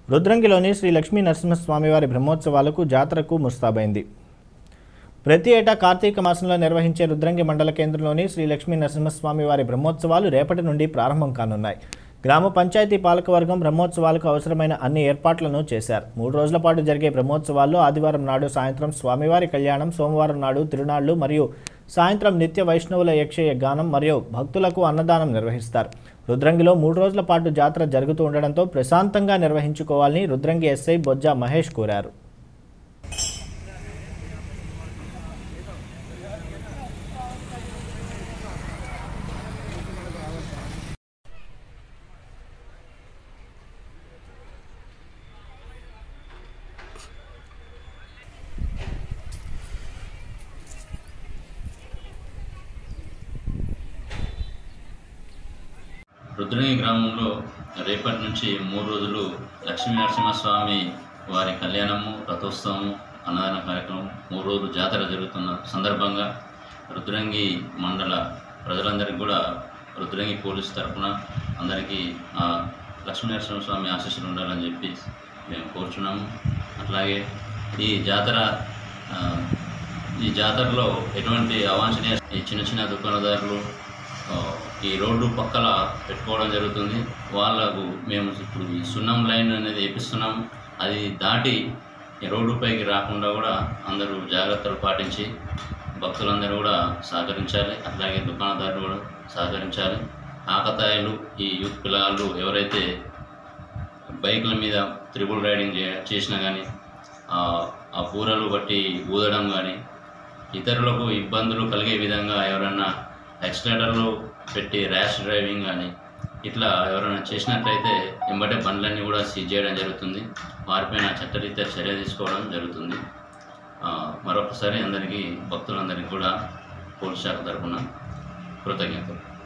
రుద్రంగిలోని శ్రీ లక్ష్మీ నరసింహస్వామివారి బ్రహ్మోత్సవాలకు జాతరకు ముస్తాబైంది ప్రతి ఏటా కార్తీక మాసంలో నిర్వహించే రుద్రంగి మండల కేంద్రంలోని శ్రీ లక్ష్మీ నరసింహస్వామి వారి బ్రహ్మోత్సవాలు రేపటి నుండి ప్రారంభం కానున్నాయి గ్రామ పంచాయతీ పాలకవర్గం బ్రహ్మోత్సవాలకు అవసరమైన అన్ని ఏర్పాట్లను చేశారు మూడు రోజుల పాటు జరిగే బ్రహ్మోత్సవాల్లో ఆదివారం నాడు సాయంత్రం స్వామివారి కళ్యాణం సోమవారం నాడు తిరునాళ్లు మరియు సాయంత్రం నిత్య వైష్ణవుల యక్షయ గానం మరియు భక్తులకు అన్నదానం నిర్వహిస్తారు రుద్రంగిలో మూడు రోజుల పాటు జాతర జరుగుతూ ఉండడంతో ప్రశాంతంగా నిర్వహించుకోవాలని రుద్రంగి ఎస్ఐ బొజ్జా మహేష్ కోరారు రుద్రంగి గ్రామంలో రేపటి నుంచి మూడు రోజులు లక్ష్మీ నరసింహస్వామి వారి కళ్యాణము రథోత్సవము అన్నదాన కార్యక్రమం మూడు రోజులు జాతర జరుగుతున్న సందర్భంగా రుద్రంగి మండల ప్రజలందరికీ కూడా రుద్రంగి పోలీస్ తరఫున అందరికీ ఆ లక్ష్మీ నరసింహస్వామి ఆశీస్సులు ఉండాలని చెప్పి మేము కోరుచున్నాము అట్లాగే ఈ జాతర ఆ, ఈ జాతరలో ఎటువంటి అవాంఛనీయ ఈ చిన్న చిన్న దుకాణదారులు ఆ, ఈ రోడ్డు పక్కల పెట్టుకోవడం జరుగుతుంది వాళ్ళకు మేము ఇప్పుడు ఈ సున్నం లైన్ అనేది వేపిస్తున్నాం అది దాటి ఈ రోడ్డు పైకి రాకుండా కూడా అందరూ జాగ్రత్తలు పాటించి భక్తులందరూ కూడా సహకరించాలి అట్లాగే దుకాణదారులు కూడా సహకరించాలి ఆకతాయిలు ఈ యూత్ పిల్లలు ఎవరైతే బైకుల మీద త్రిబుల్ రైడింగ్ చే చేసినా కానీ ఆ పూరలు బట్టి ఊదడం కానీ ఇతరులకు ఇబ్బందులు కలిగే విధంగా ఎవరన్నా యాక్సిలేటర్లు పెట్టి ర్యాష్ డ్రైవింగ్ కానీ ఇట్లా ఎవరైనా చేసినట్లయితే ఎంబటే బండ్లన్నీ కూడా సీజ్ చేయడం జరుగుతుంది వారిపైన చట్టరీత్యా చర్య తీసుకోవడం జరుగుతుంది ఆ, మరొకసారి అందరికీ భక్తులందరికీ కూడా పోలీస్ శాఖ తరఫున కృతజ్ఞతలు